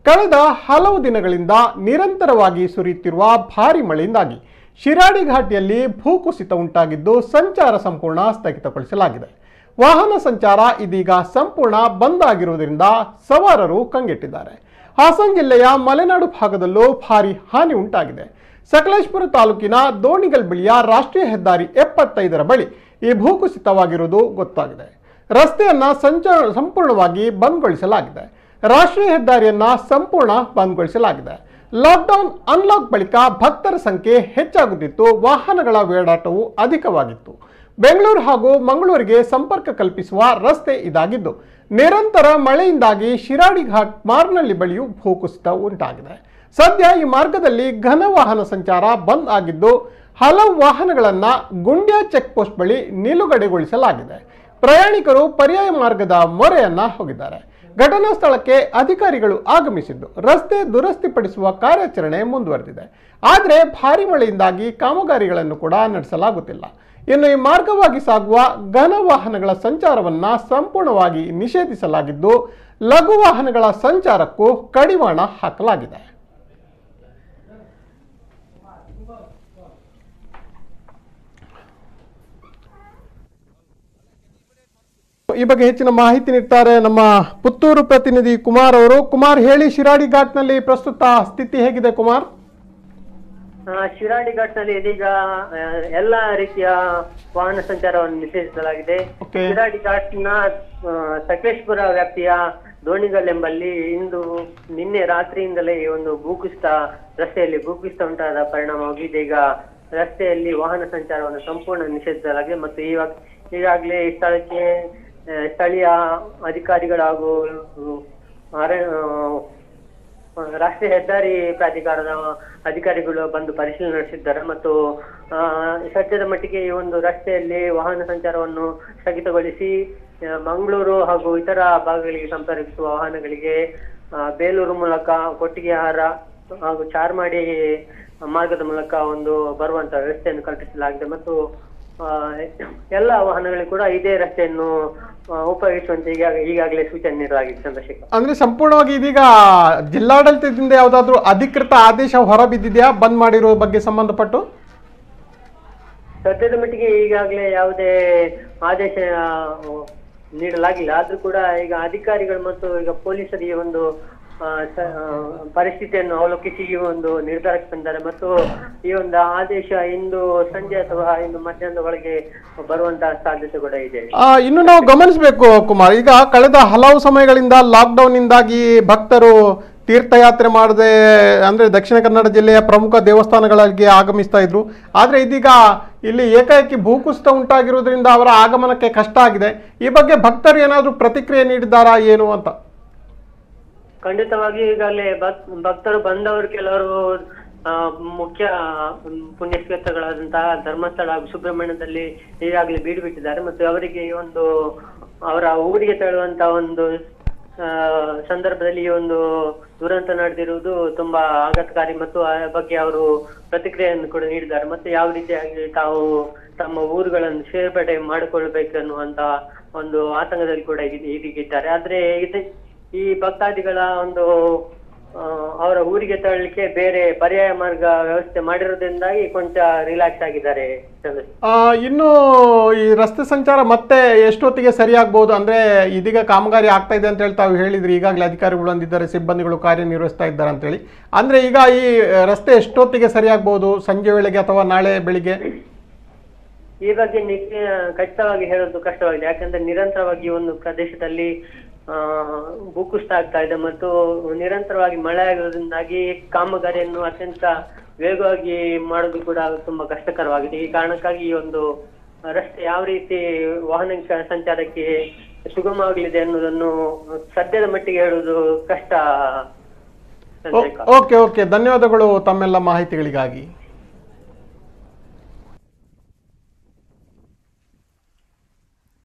ಕಳೆದ ಹಲವು ದಿನಗಳಿಂದ ನಿರಂತರವಾಗಿ ಸುರಿಯುತ್ತಿರುವ ಭಾರಿ ಮಳೆಯಿಂದಾಗಿ ಶಿರಾಡಿ ಘಾಟಿಯಲ್ಲಿ ಭೂಕುಸಿತ ಉಂಟಾಗಿದ್ದು ಸಂಚಾರ ಸಂಪೂರ್ಣ ಸ್ಥಗಿತಗೊಳಿಸಲಾಗಿದೆ ವಾಹನ ಸಂಚಾರ ಇದೀಗ ಸಂಪೂರ್ಣ ಬಂದ್ ಆಗಿರುವುದರಿಂದ ಸವಾರರು ಕಂಗೆಟ್ಟಿದ್ದಾರೆ ಹಾಸನ ಜಿಲ್ಲೆಯ ಮಲೆನಾಡು ಭಾಗದಲ್ಲೂ ಭಾರಿ ಹಾನಿ ಉಂಟಾಗಿದೆ ಸಕಲೇಶ್ಪುರ ತಾಲೂಕಿನ ದೋಣಿಗಲ್ ಬಳಿಯ ರಾಷ್ಟ್ರೀಯ ಹೆದ್ದಾರಿ ಎಪ್ಪತ್ತೈದರ ಬಳಿ ಈ ಭೂಕುಸಿತವಾಗಿರುವುದು ಗೊತ್ತಾಗಿದೆ ರಸ್ತೆಯನ್ನ ಸಂಚಾರ ಸಂಪೂರ್ಣವಾಗಿ ಬಂದ್ಗೊಳಿಸಲಾಗಿದೆ ರಾಷ್ಟ್ರೀಯ ಹೆದ್ದಾರಿಯನ್ನ ಸಂಪೂರ್ಣ ಬಂದ್ಗೊಳಿಸಲಾಗಿದೆ ಲಾಕ್ಡೌನ್ ಅನ್ಲಾಕ್ ಬಳಿಕ ಭಕ್ತರ ಸಂಖ್ಯೆ ಹೆಚ್ಚಾಗುತ್ತಿತ್ತು ವಾಹನಗಳ ಓಡಾಟವು ಅಧಿಕವಾಗಿತ್ತು ಬೆಂಗಳೂರು ಹಾಗೂ ಮಂಗಳೂರಿಗೆ ಸಂಪರ್ಕ ಕಲ್ಪಿಸುವ ರಸ್ತೆ ಇದಾಗಿದ್ದು ನಿರಂತರ ಮಳೆಯಿಂದಾಗಿ ಶಿರಾಡಿ ಘಾಟ್ ಮಾರ್ನಳ್ಳಿ ಬಳಿಯೂ ಭೂಕುಸಿತ ಉಂಟಾಗಿದೆ ಸದ್ಯ ಈ ಮಾರ್ಗದಲ್ಲಿ ಘನ ವಾಹನ ಸಂಚಾರ ಬಂದ್ ಆಗಿದ್ದು ಹಲವು ವಾಹನಗಳನ್ನ ಗುಂಡ್ಯ ಚೆಕ್ ಪೋಸ್ಟ್ ಬಳಿ ನಿಲುಗಡೆಗೊಳಿಸಲಾಗಿದೆ ಪ್ರಯಾಣಿಕರು ಪರ್ಯಾಯ ಮಾರ್ಗದ ಮೊರೆಯನ್ನ ಹೋಗಿದ್ದಾರೆ ಘಟನಾ ಸ್ಥಳಕ್ಕೆ ಅಧಿಕಾರಿಗಳು ಆಗಮಿಸಿದ್ದು ರಸ್ತೆ ದುರಸ್ತಿಪಡಿಸುವ ಕಾರ್ಯಾಚರಣೆ ಮುಂದುವರೆದಿದೆ ಆದರೆ ಭಾರಿ ಮಳೆಯಿಂದಾಗಿ ಕಾಮಗಾರಿಗಳನ್ನು ಕೂಡ ನಡೆಸಲಾಗುತ್ತಿಲ್ಲ ಇನ್ನು ಈ ಮಾರ್ಗವಾಗಿ ಸಾಗುವ ಘನ ವಾಹನಗಳ ಸಂಚಾರವನ್ನ ಸಂಪೂರ್ಣವಾಗಿ ನಿಷೇಧಿಸಲಾಗಿದ್ದು ಲಘು ವಾಹನಗಳ ಸಂಚಾರಕ್ಕೂ ಕಡಿವಾಣ ಹಾಕಲಾಗಿದೆ ಈ ಬಗ್ಗೆ ಹೆಚ್ಚಿನ ಮಾಹಿತಿ ನೀಡ್ತಾರೆ ನಮ್ಮ ಪುತ್ತೂರು ಪ್ರತಿನಿಧಿ ಕುಮಾರ್ ಅವರು ಕುಮಾರ್ ಹೇಳಿ ಶಿರಾಡಿ ಘಾಟ್ನಲ್ಲಿ ಪ್ರಸ್ತುತ ಸ್ಥಿತಿ ಹೇಗಿದೆ ಕುಮಾರ್ ಆ, ಶಿರಾಡಿ ಘಾಟ್ನಲ್ಲಿ ಇದೀಗ ಆ, ಎಲ್ಲಾ ರೀತಿಯ ವಾಹನ ಸಂಚಾರವನ್ನು ನಿಷೇಧಿಸಲಾಗಿದೆ Okay. ಶಿರಾಡಿ ಘಾಟ್ನ ಆ, ಸಕಲೇಶ್ಪುರ ವ್ಯಾಪ್ತಿಯ ದೋಣಿಗಲ್ ಎಂಬಲ್ಲಿ ಇಂದು ನಿನ್ನೆ ರಾತ್ರಿಯಿಂದಲೇ ಈ ಒಂದು ಭೂಕುಸಿತ ರಸ್ತೆಯಲ್ಲಿ ಭೂಕುಸಿತ ಉಂಟಾದ ಪರಿಣಾಮವಾಗಿ ಇದೀಗ ರಸ್ತೆಯಲ್ಲಿ ವಾಹನ ಸಂಚಾರವನ್ನು ಸಂಪೂರ್ಣ ನಿಷೇಧಿಸಲಾಗಿದೆ ಮತ್ತು ಇವಾಗ ಈಗಾಗಲೇ ಈ ಸ್ಥಳಕ್ಕೆ ಆ, ಸ್ಥಳೀಯ ಅಧಿಕಾರಿಗಳು ಹಾಗೂ ಆ, ಅರ- ಆ, ರಾಷ್ಟ್ರೀಯ ಹೆದ್ದಾರಿ ಪ್ರಾಧಿಕಾರದ ಅಧಿಕಾರಿಗಳು ಬಂದು ಪರಿಶೀಲನೆ ನಡೆಸಿದ್ದಾರೆ ಮತ್ತು ಆ, ಸದ್ಯದ ಮಟ್ಟಿಗೆ ಈ ಒಂದು ರಸ್ತೆಯಲ್ಲಿ ವಾಹನ ಸಂಚಾರವನ್ನು ಸ್ಥಗಿತಗೊಳಿಸಿ ಆ, ಮಂಗಳೂರು ಹಾಗೂ ಇತರ ಭಾಗಗಳಿಗೆ ಸಂಪರ್ಕಿಸುವ ವಾಹನಗಳಿಗೆ ಆ, ಬೇಲೂರು ಮೂಲಕ ಕೊಟ್ಟಿಗೆಹಾರ ಹಾಗೂ ಚಾರ್ಮಾಡಿ ಮಾರ್ಗದ ಮೂಲಕ ಒಂದು ಬರುವಂತ ವ್ಯವಸ್ಥೆಯನ್ನು ಕಲ್ಪಿಸಲಾಗಿದೆ ಮತ್ತು ಆ, ಎಲ್ಲ ವಾಹನಗಳಿಗೂ ಕೂಡ ಇದೇ ರಸ್ತೆಯನ್ನು ಆ, ಉಪಯೋಗಿಸುವಂತೆ ಈಗಾಗ ಈಗಾಗಲೇ ಸೂಚನೆ ನೀಡಲಾಗಿದೆ ಚಂದ್ರಶೇಖರ್ ಅಂದ್ರೆ ಸಂಪೂರ್ಣವಾಗಿ ಇದೀಗ ಜಿಲ್ಲಾಡಳಿತದಿಂದ ಯಾವುದಾದ್ರೂ ಅಧಿಕೃತ ಆದೇಶ ಹೊರಬಿದ್ದಿದೆಯಾ ಬಂದ್ ಮಾಡಿರೋ ಬಗ್ಗೆ ಸಂಬಂಧಪಟ್ಟು ಸದ್ಯದ ಮಟ್ಟಿಗೆ ಈಗಾಗಲೇ ಯಾವುದೇ ಆದೇಶ ಆ, ನೀಡಲಾಗಿಲ್ಲ ಆದ್ರೂ ಕೂಡ ಈಗ ಅಧಿಕಾರಿಗಳು ಮತ್ತು ಈಗ ಪೊಲೀಸರಿಗೆ ಒಂದು ಆ, ಸ- ಆ, ಪರಿಸ್ಥಿತಿಯನ್ನು ಅವಲೋಕಿಸಿ ಈ ಒಂದು ನಿರ್ಧಾರಕ್ಕೆ ಬಂದಿದ್ದಾರೆ ಮತ್ತು ಈ ಒಂದು ಆದೇಶ ಇಂದು ಸಂಜೆ ಅಥವಾ ಇಂದು ಮಧ್ಯಾಹ್ನದ ಒಳಗೆ ಬರುವಂತಹ ಸಾಧ್ಯತೆ ಕೂಡ ಇದೆ ಆ, ಇನ್ನು ನಾವು ಗಮನಿಸಬೇಕು ಕುಮಾರ್ ಈಗ ಕಳೆದ ಹಲವು ಸಮಯಗಳಿಂದ ಲಾಕ್ಡೌನ್ ಇಂದಾಗಿ ಭಕ್ತರು ತೀರ್ಥಯಾತ್ರೆ ಮಾಡದೆ ಅಂದ್ರೆ ದಕ್ಷಿಣ ಕನ್ನಡ ಜಿಲ್ಲೆಯ ಪ್ರಮುಖ ದೇವಸ್ಥಾನಗಳಿಗೆ ಆಗಮಿಸ್ತಾ ಇದ್ರು ಆದ್ರೆ ಇದೀಗ ಇಲ್ಲಿ ಏಕಾಏಕಿ ಭೂಕುಸಿತ ಉಂಟಾಗಿರುವುದರಿಂದ ಅವರ ಆಗಮನಕ್ಕೆ ಕಷ್ಟ ಆಗಿದೆ ಈ ಬಗ್ಗೆ ಭಕ್ತರು ಏನಾದರೂ ಪ್ರತಿಕ್ರಿಯೆ ನೀಡಿದ್ದಾರಾ ಏನು ಅಂತ ಖಂಡಿತವಾಗಿ ಈಗಾಗಲೇ ಭಕ್ ಭಕ್ತರು ಬಂದವರು ಕೆಲವರು ಆ, ಮುಖ್ಯ ಮ್, ಪುಣ್ಯಕ್ಷೇತ್ರಗಳಾದಂತಹ ಧರ್ಮಸ್ಥಳ ಹಾಗೂ ಸುಬ್ರಹ್ಮಣ್ಯದಲ್ಲಿ ಈಗಾಗಲೇ ಬೀಡು ಬಿಟ್ಟಿದ್ದಾರೆ ಮತ್ತು ಅವರಿಗೆ ಈ ಒಂದು ಅವರ ಊರಿಗೆ ತೆರಳುವಂತ ಒಂದು ಆ, ಸಂದರ್ಭದಲ್ಲಿ ಈ ಒಂದು ದುರಂತ ನಡೆದಿರುವುದು ತುಂಬಾ ಆಘಾತಕಾರಿ ಮತ್ತು ಆ ಬಗ್ಗೆ ಅವರು ಪ್ರತಿಕ್ರಿಯೆಯನ್ನು ಕೂಡ ನೀಡಿದ್ದಾರೆ ಮತ್ತು ಯಾವ ರೀತಿಯಾಗಿ ತಾವು ತಮ್ಮ ಊರುಗಳನ್ನು ಸೇರ್ಪಡೆ ಮಾಡಿಕೊಳ್ಬೇಕನ್ನುವಂತ ಒಂದು ಆತಂಕದಲ್ಲಿ ಕೂಡ ಈಗ- ಈಗಿದ್ದಾರೆ ಆದ್ರೆ ಇದು ಈ ಭಕ್ತಾದಿಗಳ ಒಂದು ಆ, ಅವರ ಊರಿಗೆ ತೆರಳಲಿಕ್ಕೆ ಬೇರೆ ಪರ್ಯಾಯ ಮಾರ್ಗ ವ್ಯವಸ್ಥೆ ಮಾಡಿರೋದ್ರಿಂದಾಗಿ ಕೊಂಚ ರಿಲ್ಯಾಕ್ಸ್ ಆಗಿದ್ದಾರೆ ಚಂದ್ರಶೇಖರ್. ಆ, ಇನ್ನು ಈ ರಸ್ತೆ ಸಂಚಾರ ಮತ್ತೆ ಎಷ್ಟೊತ್ತಿಗೆ ಸರಿಯಾಗ್ಬೋದು ಅಂದ್ರೆ ಇದೀಗ ಕಾಮಗಾರಿ ಆಗ್ತಾ ಇದೆ ಅಂತ ಹೇಳಿ ತಾವು ಹೇಳಿದ್ರಿ ಈಗಾಗಲೇ ಅಧಿಕಾರಿಗಳು ಬಂದಿದ್ದಾರೆ ಸಿಬ್ಬಂದಿಗಳು ಕಾರ್ಯನಿರ್ವಹಿಸ್ತಾ ಇದ್ದಾರೆ ಅಂತ ಹೇಳಿ ಅಂದ್ರೆ ಈಗ ಈ ರಸ್ತೆ ಎಷ್ಟೊತ್ತಿಗೆ ಸರಿಯಾಗ್ಬೋದು ಸಂಜೆ ವೇಳೆಗೆ ಅಥವಾ ನಾಳೆ ಬೆಳಿಗ್ಗೆ ಈ ಬಗ್ಗೆ ನಿಖ ಖಚಿತವಾಗಿ ಹೇಳೋದು ಕಷ್ಟವಾಗಿದೆ ಯಾಕಂದ್ರೆ ನಿರಂತರವಾಗಿ ಈ ಒಂದು ಪ್ರದೇಶದಲ್ಲಿ ಆ ಭೂಕುಸಿತ ಆಗ್ತಾ ಇದೆ ಮತ್ತು ನಿರಂತರವಾಗಿ ಮಳೆ ಆಗಿರೋದ್ರಿಂದಾಗಿ ಕಾಮಗಾರಿಯನ್ನು ಅತ್ಯಂತ ವೇಗವಾಗಿ ಮಾಡೋದು ಕೂಡ ತುಂಬಾ ಕಷ್ಟಕರವಾಗಿದೆ ಈ ಕಾರಣಕ್ಕಾಗಿ ಈ ಒಂದು ರಸ್ತೆ ಯಾವ ರೀತಿ ವಾಹನ ಕ- ಸಂಚಾರಕ್ಕೆ ಸುಗಮವಾಗಲಿದೆ ಅನ್ನೋದನ್ನು ಸದ್ಯದ ಮಟ್ಟಿಗೆ ಹೇಳುವುದು ಕಷ್ಟ ಚಂದ್ರಶೇಖರ್. ಓಕೆ ಓಕೆ ಧನ್ಯವಾದಗಳು ತಮ್ಮೆಲ್ಲ ಮಾಹಿತಿಗಳಿಗಾಗಿ